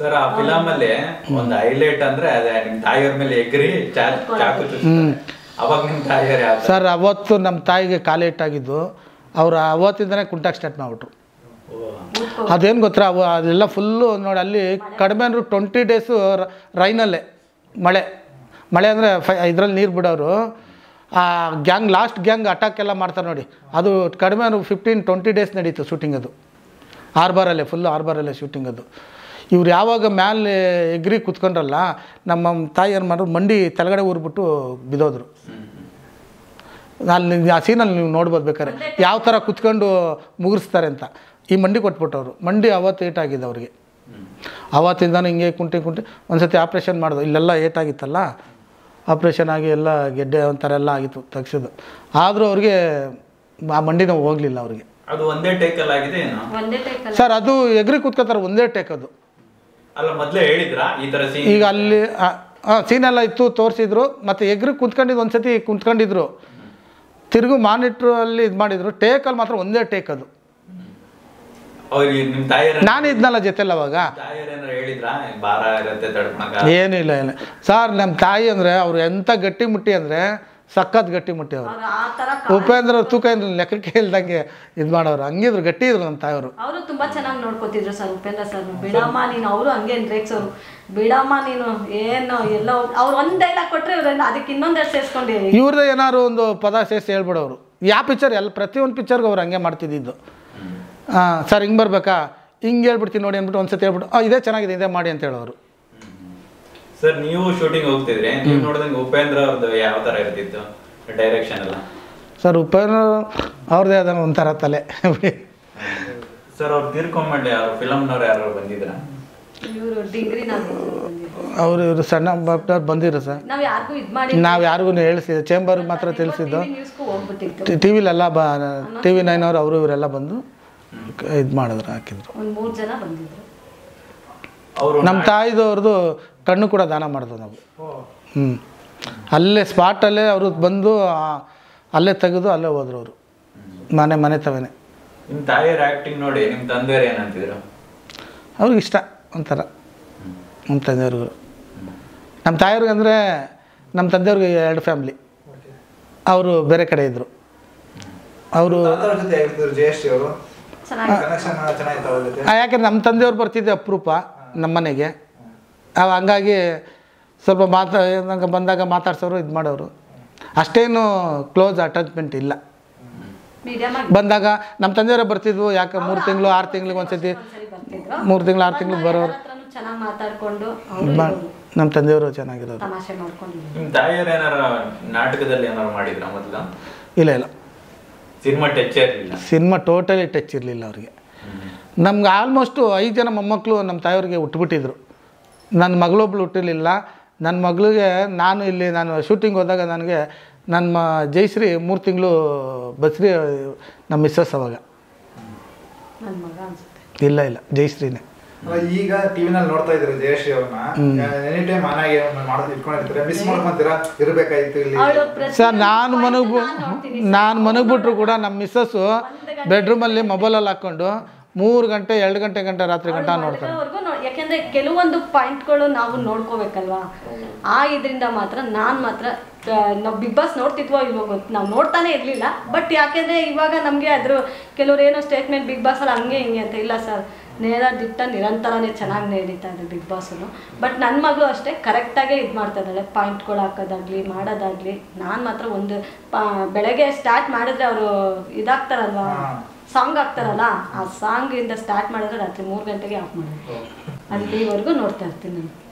Sir ಆ film ಅಲ್ಲಿ ಒಂದು ಹೈಲೈಟ್ ಅಂದ್ರೆ ಅದೇ ನಿಮ್ ತಾಯಿಯವ್ರ ಮೇಲೆ ಎಗ್ರಿ ಚಾ- ಚಾಕು ಚುಚ್ತಾರೆ ಅವಾಗ ನಿಮ್ ತಾಯಿಯವ್ರು ಯಾವ ತರ? ಸರ್ ಅವತ್ತು ನಮ್ಮ ತಾಯಿಗೆ ಕಾಲು ಇಟ್ಟಾಗಿದ್ದು ಅವ್ರು ಅವತ್ತಿಂದನೇ ಕುಂಟಾಕ್ ಸ್ಟಾರ್ಟ್ ಮಾಡಿಬಿಟ್ರು ಓ. ಅದೇನು ಗೊತ್ತಾ ಅವು ಅದೆಲ್ಲ ಫುಲ್ಲು ನೋಡಿ ಅಲ್ಲಿ ಕಡಿಮೆ ಅಂದರೂ ಟ್ವೆಂಟಿ ಡೇಸು ರೈನಲ್ಲೇ ಮಳೆ ಮಳೆ ಅಂದರೆ ಫೈ ಇದರಲ್ಲಿ ನೀರು ಬಿಡೋರು ಆ ಗ್ಯಾಂಗ್ ಲಾಸ್ಟ್ ಗ್ಯಾಂಗ್ ಅಟ್ಯಾಕ್ ಎಲ್ಲ ಮಾಡ್ತಾರೆ ನೋಡಿ ಅದು ಕಡಿಮೆ ಅಂದ್ರೆ ಫಿಫ್ಟೀನ್ ಟ್ವೆಂಟಿ ಡೇಸ್ ನಡೀತು ಶೂಟಿಂಗ್ ಅದು ಆರ್ಬರಲ್ಲೇ ಫುಲ್ಲು ಆರ್ಬರಲ್ಲೇ ಶೂಟಿಂಗ್ ಅದು ಇವ್ರು ಯಾವಾಗ ಮ್ಯಾಲೆ ಎಗ್ರಿ ಕುತ್ಕೊಂಡ್ರಲ್ಲ ನಮ್ಮ ತಾಯಿ ಏನು ಮಾಡಿದ್ರು ಮಂಡಿ ತೆಳಗಡೆ ಊರ್ಬಿಟ್ಟು ಬಿದ್ದೋದ್ರು ಅಲ್ಲಿ ಆ ಸೀನಲ್ಲಿ ನೀವು ನೋಡ್ಬೋದು ಬೇಕಾದ್ರೆ ಯಾವ ಥರ ಕುತ್ಕೊಂಡು ಮುಗಿಸ್ತಾರೆ ಅಂತ ಈ ಮಂಡಿ ಕೊಟ್ಬಿಟ್ಟವ್ರು ಮಂಡಿ ಅವತ್ತು ಏಟಾಗಿದೆ ಅವ್ರಿಗೆ ಅವತ್ತಿಂದನೂ ಹಿಂಗೆ ಕುಂಟಿ ಕುಂಟಿ ಒಂದ್ಸತಿ ಆಪ್ರೇಷನ್ ಮಾಡಿದ್ರು ಇಲ್ಲೆಲ್ಲ ಏಟಾಗಿತ್ತಲ್ಲ ಆಪ್ರೇಷನ್ ಆಗಿ ಎಲ್ಲ ಗೆಡ್ಡೆ ಒಂಥರ ಎಲ್ಲ ಆಗಿತ್ತು ತೆಗ್ಸಿದ್ದು ಆದರೂ ಅವ್ರಿಗೆ ಆ ಮಂಡಿ ನೋವು ಹೋಗಲಿಲ್ಲ ಅವ್ರಿಗೆ ಅದು ಒಂದೇ ಟೇಕ್ ಅಲ್ಲಿ ಆಗಿದೆ ಏನು ಒಂದೇ ಟೈಕಲ್ ಸರ್ ಅದು ಎಗ್ರಿ ಕುತ್ಕೋತಾರೆ ಒಂದೇ ಟೇಕ್ ಅದು ಅಲ್ಲ ಮೊದ್ಲೇ ಹೇಳಿದ್ರಾ ಈ ತರ ಸೀನ್ ಈಗ ಅಲ್ಲಿ ಸೀನೆಲ್ಲ ಇತ್ತು ತೋರಿಸಿದ್ರು ಮತ್ತು ಎಗ್ರಿ ಕುಂತ್ಕೊಂಡಿದ್ದು ಒಂದ್ಸತಿ ಕುಂತ್ಕೊಂಡಿದ್ರು ತಿರುಗು ಮಾನಿಟ್ರು ಅಲ್ಲಿ ಇದು ಮಾಡಿದ್ರು ಟೇಕಲ್ಲಿ ಮಾತ್ರ ಒಂದೇ ಟೇಕ್ ಅದು ಅವ್ರಿಗೆ ನಿಮ್ ತಾಯಿಯರ ನಾನು ಇದ್ನಲ್ಲ ಜೊತೆಲ್ಲ ಅವಾಗ ತಾಯಿಯರ್ ಏನಾರ ಹೇಳಿದ್ರಾ ಭಾರ ಇರುತ್ತೆ ತಡ್ಕೊಳಕ ಏನಿಲ್ಲ ಇಲ್ಲ ಸರ್ ನಮ್ಮ ತಾಯಿ ಅಂದರೆ ಅವ್ರು ಎಂಥ ಗಟ್ಟಿ ಮುಟ್ಟಿ ಅಂದರೆ ಸಖತ್ ಗಟ್ಟಿ ಮುಟ್ಟಿ ಅವರು ಅವ್ರು ಆ ತರ ಉಪೇಂದ್ರ ಅವ್ರ ತೂಕ ಏನು ಲೆಕ್ಕಕ್ಕೆ ಇಲ್ದಂಗೆ ಇದು ಮಾಡೋರು ಹಂಗಿದ್ರು ಗಟ್ಟಿ ಇದ್ರು ನಮ್ಮ ತಾಯಿಯವರು ಅವರು ತುಂಬಾ ಚೆನ್ನಾಗಿ ನೋಡ್ಕೊತಿದ್ರು ಸರ್ ಉಪೇಂದ್ರ ಸರ್ ಬಿಡಮ್ಮ ನೀನು ಅವರು ಹಂಗೆ ರೇಗ್ಸೋರು ಬಿಡಮ್ಮ ನೀನು ಏನು ಎಲ್ಲ ಅವ್ರು ಒಂದ್ ಡೈಲಾಗ್ ಕೊಟ್ರೆ ಇವ್ರೆಲ್ಲ ಅದಕ್ಕೆ ಇನ್ನೊಂದೆರಡು ಸೇರಿಸ್ಕೊಂಡು ಇವ್ರದ್ದು ಏನಾದ್ರು ಒಂದು ಪದ ಸೇರಿಸಿ ಹೇಳ್ಬಿಡೋರು ಯಾವ ಪಿಕ್ಚರ್ ಎಲ್ಲ ಪ್ರತಿಯೊಂದು ಪಿಕ್ಚರ್ಗೆ ಅವ್ರು ಹಂಗೆ ಮಾಡ್ತಿದ್ದಿದ್ದು ಹಾಂ ಸರ್ ಹಿಂಗೆ ಬರ್ಬೇಕಾ ಹಿಂಗೆ ಹೇಳ್ಬಿಡ್ತೀನಿ ನೋಡಿ ಅಂದ್ಬಿಟ್ಟು ಒಂದ್ಸತಿ ಹೇಳ್ಬಿಟ್ಟು "ಆ, ಇದೇ ಚೆನ್ನಾಗಿದೆ ಇದೇ ಮಾಡಿ ಅಂತ ಹೇಳೋರು ಸರ್ ನೀವು ಶೂಟಿಂಗ್ ಹೋಗ್ತಿದ್ರಿ ನೀವು ನೋಡಿದಂಗೆ ಉಪೇಂದ್ರ ಅವ್ರದ್ದು ಯಾವ ತರ ಇರ್ತಿತ್ತು ಡೈರೆಕ್ಷನ್ ಎಲ್ಲ ಸರ್ ಉಪೇಂದ್ರ ಅವ್ರದ್ದೇ ಅದ ಒಂಥರ ತಲೆ ಸರ್ ಅವ್ರು ತೀರ್ಕೊಂಡ್ಮೇಲೆ ಅವ್ರ ಫಿಲಮ್ನವ್ರು ಯಾರು ಬಂದಿದ್ರ ಇವರು ಡಿಗ್ರಿ ನಾವು ಅವರು ಇವರು ಸಣ್ಣ ಡಾಕ್ಟರ್ ಬಂದಿರು ಸರ್ ನಾವ್ ಯಾರಿಗೂ ಇದ್ ಮಾಡಿ ನಾವು ಯಾರಿಗೂ ಹೇಳಿಸಿದ್ದು ಚೇಂಬರ್ಗೆ ಮಾತ್ರ ತಿಳಿಸಿದ್ದು ನ್ಯೂಸ್ಗೂ ಹೋಗ್ಬಿಟ್ಟಿತ್ತು ಟಿ ವಿಲೆಲ್ಲ ಬ ಟಿ ವಿ ನೈನ್ ಅವರು ಅವರು ಇವರೆಲ್ಲ ಬಂದು ಇದು ಮಾಡಿದ್ರು ಹಾಕಿದ್ರು ಒಂದ್ ಮೂರ್ ಜನ ಬಂದಿದ್ರು ಅವರು ನಮ್ಮ ತಾಯಿದವ್ರದ್ದು ಕಣ್ಣು ಕೂಡ ದಾನ ಮಾಡಿದ್ವು ನಾವು ಹ್ಞೂ ಅಲ್ಲೇ ಸ್ಪಾಟಲ್ಲೇ ಅವರು ಬಂದು ಆ, ಅಲ್ಲೇ ತೆಗೆದು ಅಲ್ಲೇ ಹೋದ್ರು ಅವರು ಮನೆ ಮನೆ ತವೇನೆ ನಿಮ್ ತಾಯಿಯರ ಆಕ್ಟಿಂಗ್ ನೋಡಿ ನಿಮ್ ತಂದೆಯವ್ರು ಏನಂತಿದ್ರು ಅವ್ರಿಗೆ ಇಷ್ಟ ಒಂಥರ ನಮ್ಮ ತಂದೆಯವ್ರಿಗೂ ನಮ್ಮ ತಾಯಿಯವ್ರಿಗೆ ಅಂದರೆ ನಮ್ಮ ತಂದೆಯವ್ರಿಗೆ ಎರಡು ಫ್ಯಾಮ್ಲಿ ಅವರು ಬೇರೆ ಕಡೆ ಇದ್ದರು ಅವರು ತಾತವ್ರ ಜೊತೆ ಆಗಿರ್ತಿದ್ರು ಜಯಶ್ರೀ ಅವರು ಚೆನ್ನಾಗಿ ಕನೆಕ್ಷನ್ ಚೆನ್ನಾಗಿತ್ತು ಅವ್ರ ಜೊತೆ ಯಾಕೆಂದ್ರೆ ನಮ್ಮ ತಂದೆಯವ್ರು ಬರ್ತಿದ್ದೆ ಅಪರೂಪ ನಮ್ಮ ಮನೆಗೆ ಅವ ಹಂಗಾಗಿ ಸ್ವಲ್ಪ ಮಾತಾ ನಂಗೆ ಬಂದಾಗ ಮಾತಾಡ್ಸೋರು ಇದು ಮಾಡೋರು ಅಷ್ಟೇನು ಕ್ಲೋಸ್ ಅಟ್ಯಾಚ್ಮೆಂಟ್ ಇಲ್ಲ ಮೀಡಿಯಮ್ ಆಗಿ ಬಂದಾಗ ನಮ್ಮ ತಂದೆಯವರೇ ಬರ್ತಿದ್ವು ಯಾಕೆ ಮೂರು ತಿಂಗಳು ಆರು ತಿಂಗಳಿಗೆ ಒಂದ್ಸತಿ ಒಂದ್ಸರಿ ಬರ್ತಿದ್ರು ಮೂರು ತಿಂಗಳು ಆರು ತಿಂಗಳು ಬರೋರು ಚೆನ್ನಾಗಿ ಮಾತಾಡ್ಕೊಂಡು ಇದ್ ಮಾಡ್- ನಮ್ಮ ತಂದೆಯವರು ಚೆನ್ನಾಗಿರೋರು ತಮಾಷೆ ಮಾಡ್ಕೊಂಡು ನಿಮ್ ತಾಯಿಯವ್ರು ಏನಾರ ನಾಟಕದಲ್ಲಿ ಏನಾರು ಮಾಡಿದ್ರ ಮೊದ್ಲು ಇಲ್ಲ ಇಲ್ಲ ಸಿನಿಮಾ ಟಚ್ ಇರ್ಲಿಲ್ಲ ಸಿನಿಮಾ ಟೋಟಲಿ ಟಚ್ ಇರಲಿಲ್ಲ ಅವ್ರಿಗೆ ನಮ್ಗೆ ಆಲ್ಮೋಸ್ಟು ಐದು ಜನ ಮೊಮ್ಮಕ್ಕಳು ನಮ್ಮ ತಾಯಿಯವ್ರಿಗೆ ಹುಟ್ಟುಬಿಟ್ಟಿದ್ರು ನನ್ನ ಮಗಳೊಬ್ಳು ಹುಟ್ಟಿರಲಿಲ್ಲ ನನ್ನ ಮಗಳಿಗೆ ನಾನು ಇಲ್ಲಿ ನಾನು ಶೂಟಿಂಗ್ ಹೋದಾಗ ನನಗೆ ನನ್ನ ಮ ಜಯಶ್ರೀ ಮೂರು ತಿಂಗಳು ಬಸ್ರಿ ನಮ್ಮ ಮಿಸ್ಸಸ್ ಅವಾಗ ನನ್ನ ಮಗ ಅನ್ಸುತ್ತೆ ಇಲ್ಲ ಇಲ್ಲ ಜಯಶ್ರೀನೇ ಅಲ್ಲ, ಈಗ ಟಿವಿನಲ್ಲಿ ನೋಡ್ತಾ ಇದ್ರೆ ಜಯಶ್ರೀ ಅವ್ರನ್ನ ಎನಿ ಟೈಮ್ ಮನೆಗೆ ಮಾಡೋದು ಇಟ್ಕೊಂಡಿರ್ತಾರೆ ಮಿಸ್ ಮಾಡ್ಕೊಂತೀರಾ ಇರ್ಬೇಕಾಯ್ತು ಇಲ್ಲಿ ಅವಳು ಪ್ರತಿ ಸರ್ ನಾನು ಮನಗ್ ನಾನು ಮನಗ್ಬಿಟ್ರು ಕೂಡ ನಮ್ಮ ಮಿಸ್ಸಸ್ಸು ಬೆಡ್ರೂಮಲ್ಲಿ ಮೊಬೈಲಲ್ಲಿ ಹಾಕ್ಕೊಂಡು ಮೂರು ಗಂಟೆ ಎರಡು ಗಂಟೆ ಗಂಟೆ ರಾತ್ರಿ ಗಂಟ ನೋಡ್ತಾರೆ ಮಲಗೋವರ್ಗೂ ನೋ- ಯಾಕೆಂದ್ರೆ ಕೆಲವೊಂದು ಪಾಯಿಂಟ್ಗಳು ನಾವು ನೋಡ್ಕೋಬೇಕಲ್ವಾ ಆ ಇದರಿಂದ ಮಾತ್ರ ನಾನು ಮಾತ್ರ ನಾವು ಬಿಗ್ ಬಾಸ್ ನೋಡ್ತಿದ್ವೋ ಇಲ್ವೋ ಗೊತ್ತು ನಾವು ನೋಡ್ತಾನೆ ಇರಲಿಲ್ಲ ಬಟ್ ಯಾಕೆಂದ್ರೆ ಇವಾಗ ನಮಗೆ ಅದ್ರ ಕೆಲವ್ರು ಏನೋ ಸ್ಟೇಟ್ಮೆಂಟ್ ಬಿಗ್ ಬಾಸಲ್ಲಿ ಹಂಗೆ ಹಿಂಗೆ ಅಂತ ಇಲ್ಲ ಸರ್ ನೇರ ದಿಟ್ಟ ನಿರಂತರನೇ ಚೆನ್ನಾಗಿ ನಡೀತಾ ಇದೆ ಬಿಗ್ ಬಾಸಲ್ಲಿ ಬಟ್ ನನ್ನ ಮಗಳು ಅಷ್ಟೇ ಕರೆಕ್ಟಾಗೇ ಇದು ಮಾಡ್ತಾ ಇದ್ದಾಳೆ ಪಾಯಿಂಟ್ಗಳು ಹಾಕೋದಾಗ್ಲಿ ಮಾಡೋದಾಗ್ಲಿ ನಾನು ಮಾತ್ರ ಒಂದು ಪಾ- ಬೆಳಗ್ಗೆ ಸ್ಟಾರ್ಟ್ ಮಾಡಿದ್ರೆ ಅವರು ಇದಾಗ್ತಾರಲ್ವಾ ಸಾಂಗ್ ಹಾಕ್ತಾರಲ್ಲ ಆ ಸಾಂಗ್ ಇಂದ ಸ್ಟಾರ್ಟ್ ಮಾಡಿದ್ರೆ ರಾತ್ರಿ ಮೂರು ಗಂಟೆಗೆ ಆಫ್ ಮಾಡೋದು ಅಲ್ಲಿವರೆಗೂ ನೋಡ್ತಾ ಇರ್ತೀನಿ ನಾನು